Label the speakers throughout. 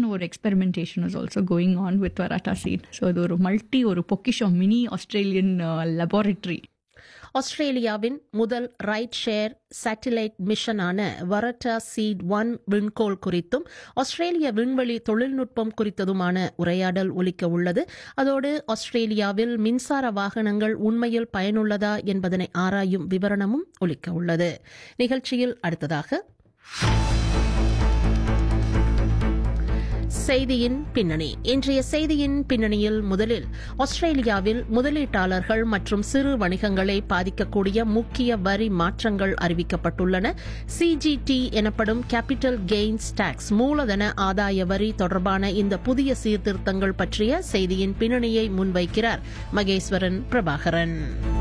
Speaker 1: ஒரு experimentation is also going on with வராட்டா seat so அது ஒரு மல்டி ஒரு பொக்கிஷம் மினி ஆஸ்திரேலியன் லெபார்டரி
Speaker 2: ஆஸ்திரேலியாவின் முதல் ரைட் ஷேர் சேட்டிலைட் மிஷனான வரட்டா சீட் ஒன் விண்கோள் குறித்தும் ஆஸ்திரேலிய விண்வெளி தொழில்நுட்பம் குறித்ததுமான உரையாடல் ஒலிக்க உள்ளது அதோடு ஆஸ்திரேலியாவில் மின்சார வாகனங்கள் உண்மையில் பயனுள்ளதா என்பதனை ஆராயும் விவரணமும் ஒலிக்க உள்ளது நிகழ்ச்சியில் அடுத்ததாக செய்தியின் பின்னணி இன்றைய செய்தியின் பின்னணியில் முதலில் ஆஸ்திரேலியாவில் முதலீட்டாளர்கள் மற்றும் சிறு வணிகங்களை பாதிக்கக்கூடிய முக்கிய வரி மாற்றங்கள் அறிவிக்கப்பட்டுள்ளன சிஜிடி எனப்படும் கேபிட்டல் கெய்ன்ஸ் டாக்ஸ் மூலதன ஆதாய வரி தொடர்பான இந்த புதிய சீர்திருத்தங்கள் பற்றிய செய்தியின் பின்னணியை முன்வைக்கிறார் மகேஸ்வரன் பிரபாகரன்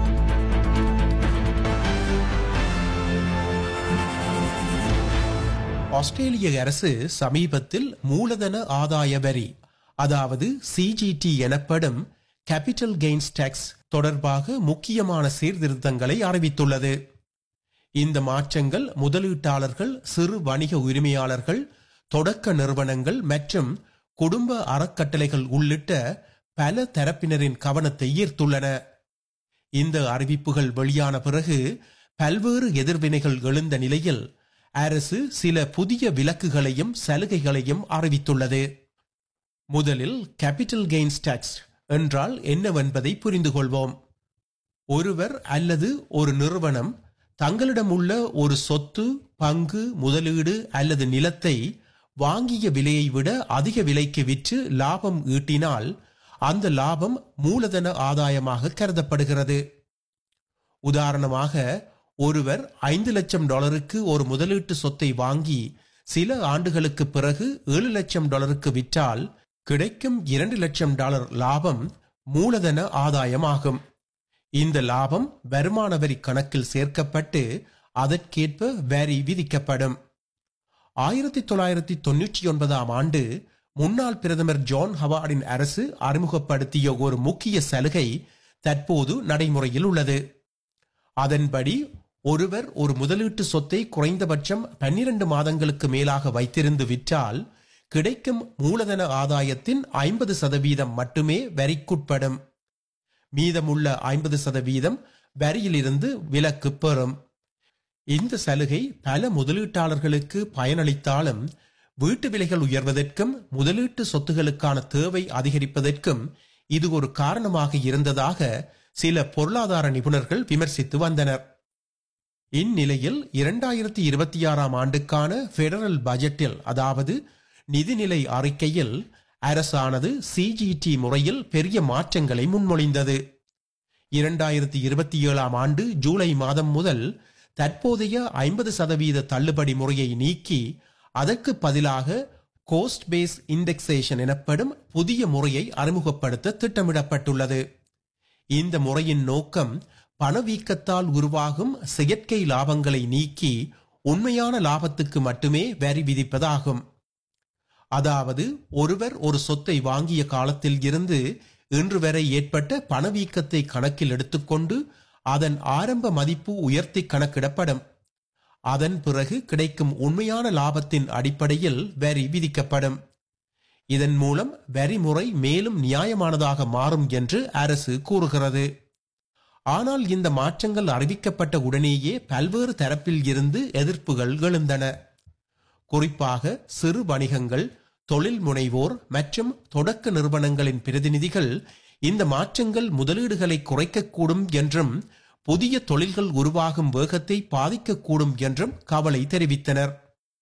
Speaker 3: ஆஸ்திரேலிய அரசு சமீபத்தில் மூலதன ஆதாய வரி அதாவது சிஜிடி எனப்படும் கேபிட்டல் கெய்ன்ஸ் டாக்ஸ் தொடர்பாக முக்கியமான சீர்திருத்தங்களை அறிவித்துள்ளது இந்த மாற்றங்கள் முதலீட்டாளர்கள் சிறு வணிக உரிமையாளர்கள் தொடக்க நிறுவனங்கள் மற்றும் குடும்ப அறக்கட்டளைகள் உள்ளிட்ட பல தரப்பினரின் கவனத்தை ஈர்த்துள்ளன இந்த அறிவிப்புகள் வெளியான பிறகு பல்வேறு எதிர்வினைகள் எழுந்த நிலையில் அரசு சில புதிய விலக்குகளையும் சலுகைகளையும் அறிவித்துள்ளது முதலில் கேபிட்டல் கெய்ன்ஸ் டாக்ஸ் என்றால் என்னவென்பதை புரிந்து கொள்வோம் ஒருவர் அல்லது ஒரு நிறுவனம் தங்களிடம் உள்ள ஒரு சொத்து பங்கு முதலீடு அல்லது நிலத்தை வாங்கிய விலையை விட அதிக விலைக்கு விற்று லாபம் ஈட்டினால் அந்த லாபம் மூலதன ஆதாயமாக கருதப்படுகிறது உதாரணமாக ஒருவர் ஐந்து லட்சம் டாலருக்கு ஒரு முதலீட்டு சொத்தை வாங்கி சில ஆண்டுகளுக்கு பிறகு ஏழு லட்சம் டாலருக்கு விற்றால் கிடைக்கும் இரண்டு லட்சம் டாலர் லாபம் மூலதன ஆதாயமாகும் இந்த லாபம் வருமான வரி கணக்கில் சேர்க்கப்பட்டு அதற்கேற்ப வரி விதிக்கப்படும் ஆயிரத்தி தொள்ளாயிரத்தி தொன்னூற்றி ஒன்பதாம் ஆண்டு முன்னாள் பிரதமர் ஜான் ஹவார்டின் அரசு அறிமுகப்படுத்திய ஒரு முக்கிய சலுகை தற்போது நடைமுறையில் உள்ளது அதன்படி ஒருவர் ஒரு முதலீட்டு சொத்தை குறைந்தபட்சம் பன்னிரண்டு மாதங்களுக்கு மேலாக வைத்திருந்து விற்றால் கிடைக்கும் மூலதன ஆதாயத்தின் ஐம்பது சதவீதம் மட்டுமே வரிக்குட்படும் மீதமுள்ள ஐம்பது சதவீதம் வரியிலிருந்து விலக்கு பெறும் இந்த சலுகை பல முதலீட்டாளர்களுக்கு பயனளித்தாலும் வீட்டு விலைகள் உயர்வதற்கும் முதலீட்டு சொத்துகளுக்கான தேவை அதிகரிப்பதற்கும் இது ஒரு காரணமாக இருந்ததாக சில பொருளாதார நிபுணர்கள் விமர்சித்து வந்தனர் இந்நிலையில் இரண்டாயிரத்தி இருபத்தி ஆறாம் ஆண்டுக்கான பெடரல் பட்ஜெட்டில் அதாவது நிதிநிலை அறிக்கையில் அரசானது சிஜிடி முறையில் பெரிய மாற்றங்களை முன்மொழிந்தது இரண்டாயிரத்தி இருபத்தி ஏழாம் ஆண்டு ஜூலை மாதம் முதல் தற்போதைய ஐம்பது சதவீத தள்ளுபடி முறையை நீக்கி அதற்கு பதிலாக கோஸ்ட் பேஸ் இண்டெக்ஸேஷன் எனப்படும் புதிய முறையை அறிமுகப்படுத்த திட்டமிடப்பட்டுள்ளது இந்த முறையின் நோக்கம் பணவீக்கத்தால் உருவாகும் செயற்கை லாபங்களை நீக்கி உண்மையான லாபத்துக்கு மட்டுமே வரி விதிப்பதாகும் அதாவது ஒருவர் ஒரு சொத்தை வாங்கிய காலத்தில் இருந்து இன்று வரை ஏற்பட்ட பணவீக்கத்தை கணக்கில் எடுத்துக்கொண்டு அதன் ஆரம்ப மதிப்பு உயர்த்தி கணக்கிடப்படும் அதன் பிறகு கிடைக்கும் உண்மையான லாபத்தின் அடிப்படையில் வரி விதிக்கப்படும் இதன் மூலம் வரி முறை மேலும் நியாயமானதாக மாறும் என்று அரசு கூறுகிறது ஆனால் இந்த மாற்றங்கள் அறிவிக்கப்பட்ட உடனேயே பல்வேறு தரப்பில் இருந்து எதிர்ப்புகள் எழுந்தன குறிப்பாக சிறு வணிகங்கள் தொழில் முனைவோர் மற்றும் தொடக்க நிறுவனங்களின் பிரதிநிதிகள் இந்த மாற்றங்கள் முதலீடுகளை குறைக்கக்கூடும் என்றும் புதிய தொழில்கள் உருவாகும் வேகத்தை பாதிக்கக்கூடும் என்றும் கவலை தெரிவித்தனர்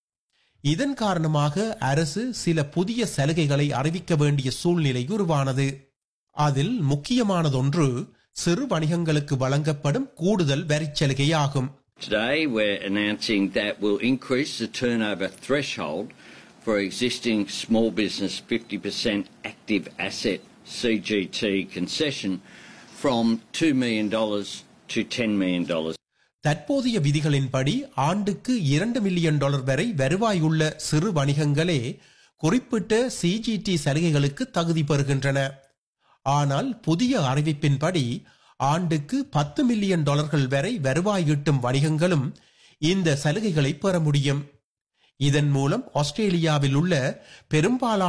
Speaker 3: இதன் காரணமாக அரசு சில புதிய சலுகைகளை அறிவிக்க வேண்டிய சூழ்நிலை உருவானது அதில் முக்கியமானதொன்று சிறு வணிகங்களுக்கு வழங்கப்படும் கூடுதல் வரிச்சலுகையாகும்
Speaker 4: Today, we're announcing that we'll increase the turnover threshold for existing small business 50% active asset CGT concession from $2 million to $10 million.
Speaker 3: தற்போதைய விதிகளின்படி ஆண்டுக்கு இரண்டு மில்லியன் டாலர் வரை வருவாயுள்ள சிறு வணிகங்களே குறிப்பிட்ட சிஜிடி சலுகைகளுக்கு தகுதி பெறுகின்றன ஆனால் புதிய அறிவிப்பின்படி ஆண்டுக்கு பத்து மில்லியன் டாலர்கள் வரை வருவாய் ஈட்டும் வணிகங்களும் இந்த சலுகைகளை பெற முடியும் இதன் மூலம் ஆஸ்திரேலியாவில் உள்ள பெரும்பாலான